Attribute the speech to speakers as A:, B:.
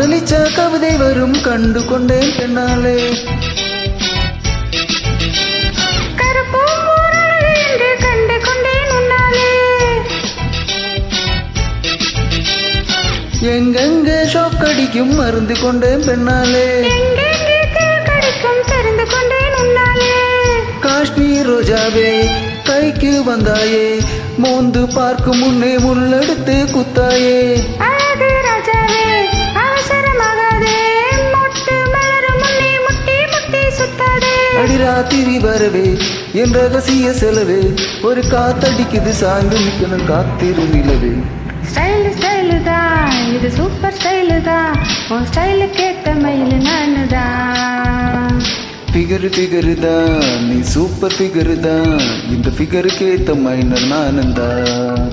A: காதலிச்ச கவிதை வரும் கண்டு கொண்டேன் பெண்ணாலே
B: கருப்பும் ஊரழகு என்று கண்டு கொண்டேன் உன்னாலே
A: எங்கெங்க ஷோக்கடிக்கும் மருந்து கொண்டேன் பெண்ணாலே
B: எங்கெங்கே தேள் கடிக்கும் தெரிந்து கொண்டேன் உன்னாலே
A: காஷ்மீர் ரோஜாவே கைக்கு வந்தாயே மோந்து பார்க்கும் முன்னே முள்ளெடுத்து குத்தாயே
B: அழகு ராஜாவே அவசரமாகாதே மொட்டு மலரும் முன்னே முட்டி முட்டி சுத்தாதே
A: அடிராத்திரி வரவே என் ரகசிய செலவே ஒரு காத்தடிக்குது சாய்ந்து நிக்கணும் காத்திரு நிலவே
B: ஸ்டைல் ஸ்டைலு தான் இது சூப்பர் ஸ்டைலு தான் உன் ஸ்டைலுக்கு ஏத்த மயில் நானு தான்
A: ஃபிகரு ஃபிகரு தான் நீ சூப்பர் ஃபிகரு தான் இந்த ஃபிகருக்கு ஏத்த மைனர் நானந்தா